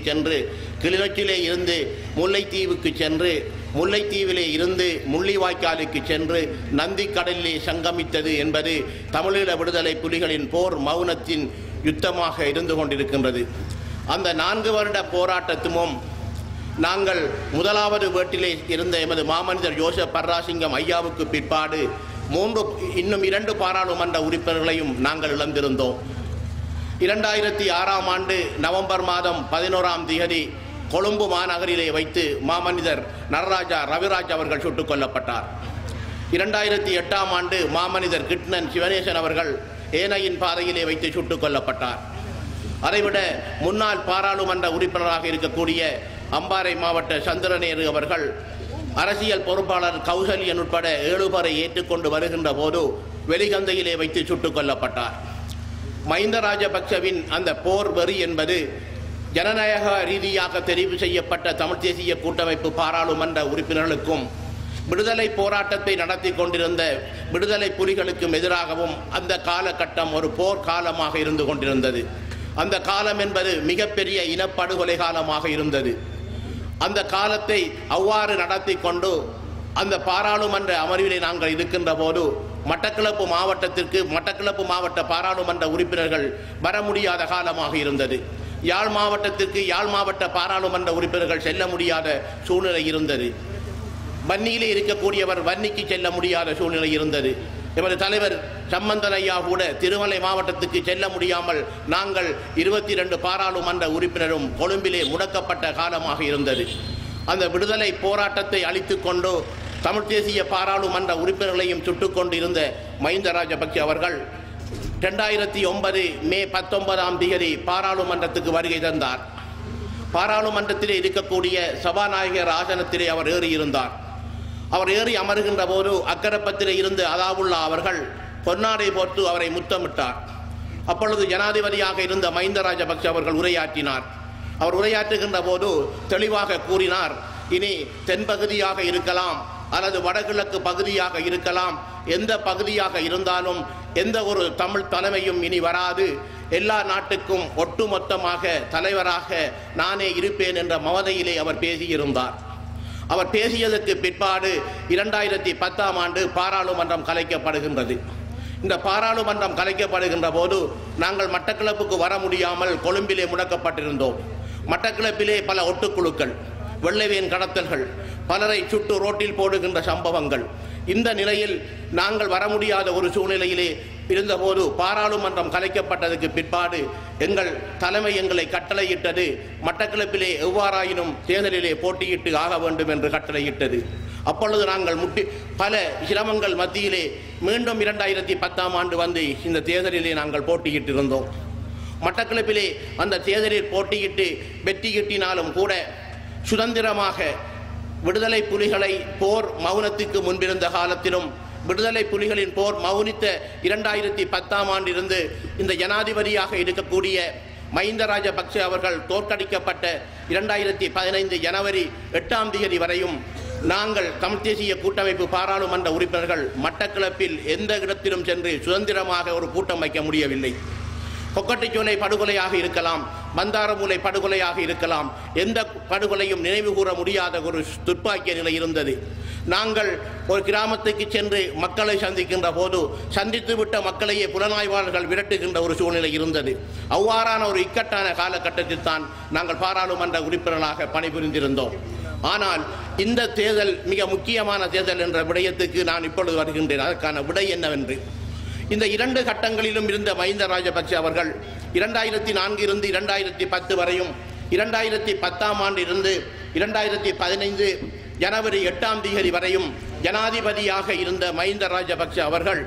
சென்று கிளிநொச்சியிலே இருந்து முல்லைத்தீவுக்கு சென்று முல்லைத்தீவிலே இருந்து முள்ளிவாய்க்காலுக்கு சென்று நந்திக்கடலிலே சங்கமித்தது என்பது தமிழீழ விடுதலை புலிகளின் போர் மௌனத்தின் யுத்தமாக இருந்து கொண்டிருக்கின்றது அந்த நான்கு வருட போராட்டத்துமும் நாங்கள் முதலாவது வீட்டிலே இருந்த எமது மாமனிதர் ஜோசப் பர்ராசிங்கம் ஐயாவுக்கு பிற்பாடு மூன்று இன்னும் இரண்டு பாராளுமன்ற உறுப்பினர்களையும் நாங்கள் இழந்திருந்தோம் இரண்டாயிரத்தி ஆறாம் ஆண்டு நவம்பர் மாதம் பதினோராம் திகதி கொழும்பு மாநகரிலே வைத்து மாமனிதர் நடராஜா ரவிராஜ் அவர்கள் சுட்டுக் கொல்லப்பட்டார் இரண்டாயிரத்தி எட்டாம் ஆண்டு மாமனிதர் கிருஷ்ணன் சிவனேசன் அவர்கள் ஏனையின் பாதையிலே வைத்து சுட்டுக் கொல்லப்பட்டார் அதைவிட முன்னாள் பாராளுமன்ற உறுப்பினராக இருக்கக்கூடிய அம்பாறை மாவட்ட சந்திரநேரு அவர்கள் அரசியல் பொறுப்பாளர் கௌசல்யன் உட்பட ஏழு பேரை ஏற்றுக்கொண்டு வருகின்ற போது வெளிகந்தையிலே வைத்து சுட்டுக் கொல்லப்பட்டார் மஹிந்த ராஜபக்சவின் அந்த போர் வெறி என்பது ஜனநாயக ரீதியாக தெரிவு செய்யப்பட்ட தமிழ் தேசிய கூட்டமைப்பு பாராளுமன்ற உறுப்பினர்களுக்கும் விடுதலை போராட்டத்தை நடத்தி கொண்டிருந்த விடுதலை புலிகளுக்கும் எதிராகவும் அந்த காலகட்டம் ஒரு போர் காலமாக இருந்து கொண்டிருந்தது அந்த காலம் என்பது மிகப்பெரிய இனப்படுகொலை காலமாக இருந்தது அந்த காலத்தை அவ்வாறு நடத்தி கொண்டு அந்த பாராளுமன்ற அமர்விலே நாங்கள் இருக்கின்ற போது மட்டக்களப்பு மாவட்டத்திற்கு மட்டக்களப்பு மாவட்ட பாராளுமன்ற உறுப்பினர்கள் வர முடியாத காலமாக இருந்தது யாழ் மாவட்டத்திற்கு யாழ் மாவட்ட பாராளுமன்ற உறுப்பினர்கள் செல்ல முடியாத சூழ்நிலை இருந்தது வன்னியிலே இருக்கக்கூடியவர் வன்னிக்கு செல்ல முடியாத சூழ்நிலை இருந்தது எமது தலைவர் சம்பந்தன் ஐயா கூட திருமலை மாவட்டத்துக்கு செல்ல முடியாமல் நாங்கள் இருபத்தி ரெண்டு பாராளுமன்ற உறுப்பினரும் கொழும்பிலே முடக்கப்பட்ட காலமாக இருந்தது அந்த விடுதலை போராட்டத்தை அழித்துக் கொண்டு தமிழ் தேசிய பாராளுமன்ற உறுப்பினர்களையும் சுட்டுக் கொண்டிருந்த மஹிந்த ராஜபக்ஷ அவர்கள் ரெண்டாயிரத்தி ஒன்பது மே பத்தொன்பதாம் தேதி பாராளுமன்றத்துக்கு வருகை தந்தார் பாராளுமன்றத்திலே இருக்கக்கூடிய சபாநாயகர் ஆசனத்திலே அவர் ஏறியிருந்தார் அவர் ஏறி அமருகின்ற போது அக்கரப்பத்திலே இருந்து அதாவுல்லா அவர்கள் பொன்னாடை போட்டு அவரை முத்தமிட்டார் அப்பொழுது ஜனாதிபதியாக இருந்த மஹிந்த ராஜபக்ஷ அவர்கள் உரையாற்றினார் அவர் உரையாற்றுகின்ற போது தெளிவாக கூறினார் இனி தென்பகுதியாக இருக்கலாம் அல்லது வடகிழக்கு பகுதியாக இருக்கலாம் எந்த பகுதியாக இருந்தாலும் எந்த ஒரு தமிழ் தலைமையும் இனி வராது எல்லா நாட்டுக்கும் ஒட்டுமொத்தமாக தலைவராக நானே இருப்பேன் என்ற மமதையிலே அவர் பேசியிருந்தார் அவர் பேசியதற்கு பிற்பாடு இரண்டாயிரத்தி பத்தாம் ஆண்டு பாராளுமன்றம் கலைக்கப்படுகின்றது இந்த பாராளுமன்றம் கலைக்கப்படுகின்ற போது நாங்கள் மட்டக்களப்புக்கு வர முடியாமல் கொழும்பிலே முடக்கப்பட்டிருந்தோம் மட்டக்களப்பிலே பல ஒட்டுக்குழுக்கள் வெள்ளைவேன் கடத்தல்கள் பலரை சுட்டு ரோட்டில் போடுகின்ற சம்பவங்கள் இந்த நிலையில் நாங்கள் வர முடியாத ஒரு சூழ்நிலையிலே இருந்தபோது பாராளுமன்றம் கலைக்கப்பட்டதுக்கு பிற்பாடு எங்கள் தலைமை எங்களை கட்டளையிட்டது மட்டக்களப்பிலே எவ்வாறாயினும் தேர்தலிலே போட்டியிட்டு ஆக வேண்டும் என்று கட்டளையிட்டது அப்பொழுது நாங்கள் முட்டி பல சிரமங்கள் மத்தியிலே மீண்டும் இரண்டாயிரத்தி பத்தாம் ஆண்டு வந்து இந்த தேர்தலிலே நாங்கள் போட்டியிட்டிருந்தோம் மட்டக்களப்பிலே அந்த தேர்தலில் போட்டியிட்டு வெற்றி கிட்டினாலும் கூட சுதந்திரமாக விடுதலை புலிகளை போர் மௌனத்துக்கு முன்பிருந்த காலத்திலும் விடுதலை புலிகளின் போர் மௌனித்த இரண்டாயிரத்தி பத்தாம் ஆண்டிலிருந்து இந்த ஜனாதிபதியாக இருக்கக்கூடிய மஹிந்த ராஜபக்சே அவர்கள் தோற்கடிக்கப்பட்ட இரண்டாயிரத்தி பதினைந்து ஜனவரி எட்டாம் தேதி வரையும் நாங்கள் தமிழ் தேசிய கூட்டமைப்பு பாராளுமன்ற உறுப்பினர்கள் மட்டக்களப்பில் எந்த இடத்திலும் சென்று சுதந்திரமாக ஒரு கூட்டம் வைக்க முடியவில்லை கொக்கட்டிச்சோலை படுகொலையாக இருக்கலாம் மந்தாரமூலை படுகொலையாக இருக்கலாம் எந்த படுகொலையும் நினைவு கூற முடியாத ஒரு துப்பாக்கிய நிலை இருந்தது நாங்கள் ஒரு கிராமத்துக்கு சென்று மக்களை சந்திக்கின்ற போது சந்தித்து விட்ட மக்களையே புலனாய்வாளர்கள் விரட்டுகின்ற ஒரு சூழ்நிலை இருந்தது அவ்வாறான ஒரு இக்கட்டான காலகட்டத்தில் தான் நாங்கள் பாராளுமன்ற உறுப்பினர்களாக பணிபுரிந்திருந்தோம் ஆனால் இந்த தேர்தல் மிக முக்கியமான தேர்தல் என்ற விடயத்துக்கு நான் இப்பொழுது வருகின்றேன் அதற்கான விடை என்னவென்று இந்த இரண்டு கட்டங்களிலும் இருந்த மஹிந்த ராஜபக்ஷ அவர்கள் இரண்டாயிரத்தி நான்கு இருந்து இரண்டாயிரத்தி பத்து வரையும் இரண்டாயிரத்தி பத்தாம் ஆண்டு இருந்து இரண்டாயிரத்தி பதினைந்து ஜனவரி எட்டாம் தேதி வரையும் ஜனாதிபதியாக இருந்த மஹிந்த ராஜபக்ஷ அவர்கள்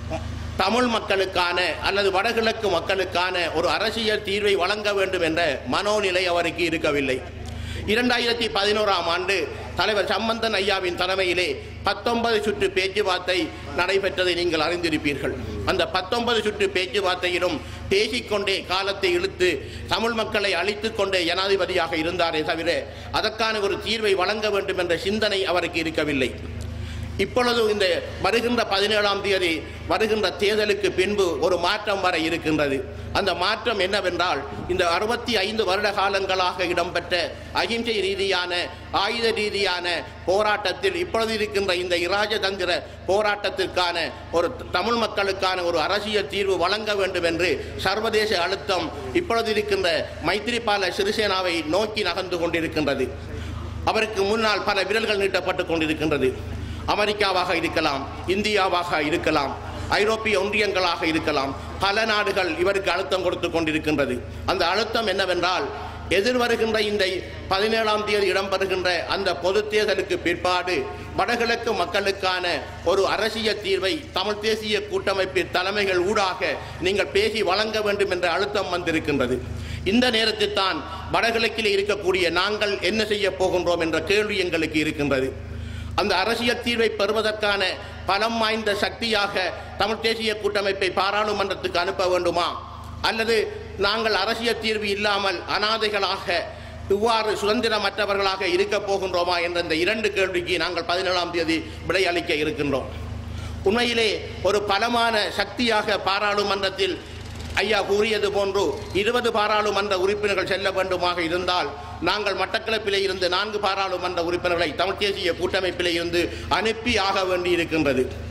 தமிழ் மக்களுக்கான அல்லது வடகிழக்கு மக்களுக்கான ஒரு அரசியல் தீர்வை வழங்க வேண்டும் என்ற மனோநிலை அவருக்கு இருக்கவில்லை இரண்டாயிரத்தி பதினோராம் ஆண்டு தலைவர் சம்பந்தன் ஐயாவின் தலைமையிலே பத்தொன்பது சுற்று பேச்சுவார்த்தை நடைபெற்றதை நீங்கள் அறிந்திருப்பீர்கள் அந்த பத்தொன்பது சுற்று பேச்சுவார்த்தையிலும் பேசிக்கொண்டே காலத்தை இழுத்து தமிழ் மக்களை அழித்துக் கொண்டே ஜனாதிபதியாக இருந்தாரே தவிர அதற்கான ஒரு தீர்வை வழங்க வேண்டும் என்ற சிந்தனை அவருக்கு இருக்கவில்லை இப்பொழுது இந்த வருகின்ற பதினேழாம் தேதி வருகின்ற தேர்தலுக்கு பின்பு ஒரு மாற்றம் வர இருக்கின்றது அந்த மாற்றம் என்னவென்றால் இந்த அறுபத்தி ஐந்து வருட காலங்களாக இடம்பெற்ற அகிம்சை ரீதியான ஆயுத ரீதியான போராட்டத்தில் இப்பொழுது இருக்கின்ற இந்த இராஜதந்திர போராட்டத்திற்கான ஒரு தமிழ் மக்களுக்கான ஒரு அரசியல் தீர்வு வழங்க வேண்டும் என்று சர்வதேச அழுத்தம் இப்பொழுது இருக்கின்ற மைத்திரிபால சிறிசேனாவை நோக்கி நகர்ந்து கொண்டிருக்கின்றது அவருக்கு முன்னால் பல விரல்கள் நீட்டப்பட்டு கொண்டிருக்கின்றது அமெரிக்காவாக இருக்கலாம் இந்தியாவாக இருக்கலாம் ஐரோப்பிய ஒன்றியங்களாக இருக்கலாம் பல நாடுகள் இவருக்கு அழுத்தம் கொடுத்து கொண்டிருக்கின்றது அந்த அழுத்தம் என்னவென்றால் எதிர்வருகின்ற இந்த பதினேழாம் தேதி இடம்பெறுகின்ற அந்த பொது தேர்தலுக்கு பிற்பாடு வடகிழக்கு மக்களுக்கான ஒரு அரசியல் தீர்வை தமிழ் தேசிய கூட்டமைப்பு தலைமைகள் ஊடாக நீங்கள் பேசி வழங்க வேண்டும் என்ற அழுத்தம் வந்திருக்கின்றது இந்த நேரத்தில் தான் வடகிழக்கில் இருக்கக்கூடிய நாங்கள் என்ன செய்ய போகின்றோம் என்ற கேள்வி எங்களுக்கு இருக்கின்றது அந்த அரசியல் தீர்வை பெறுவதற்கான பலம் வாய்ந்த சக்தியாக தமிழ் தேசிய கூட்டமைப்பை பாராளுமன்றத்துக்கு அனுப்ப வேண்டுமா அல்லது நாங்கள் அரசியல் தீர்வு இல்லாமல் அனாதைகளாக இவ்வாறு சுதந்திரமற்றவர்களாக இருக்க போகின்றோமா என்ற இந்த இரண்டு கேள்விக்கு நாங்கள் பதினேழாம் தேதி விடையளிக்க இருக்கின்றோம் உண்மையிலே ஒரு பலமான சக்தியாக பாராளுமன்றத்தில் ஐயா கூறியது போன்று இருபது பாராளுமன்ற உறுப்பினர்கள் செல்ல வேண்டுமாக இருந்தால் நாங்கள் மட்டக்களப்பிலே இருந்து நான்கு பாராளுமன்ற உறுப்பினர்களை தமிழ் தேசிய கூட்டமைப்பிலே இருந்து அனுப்பி ஆக வேண்டி இருக்கின்றது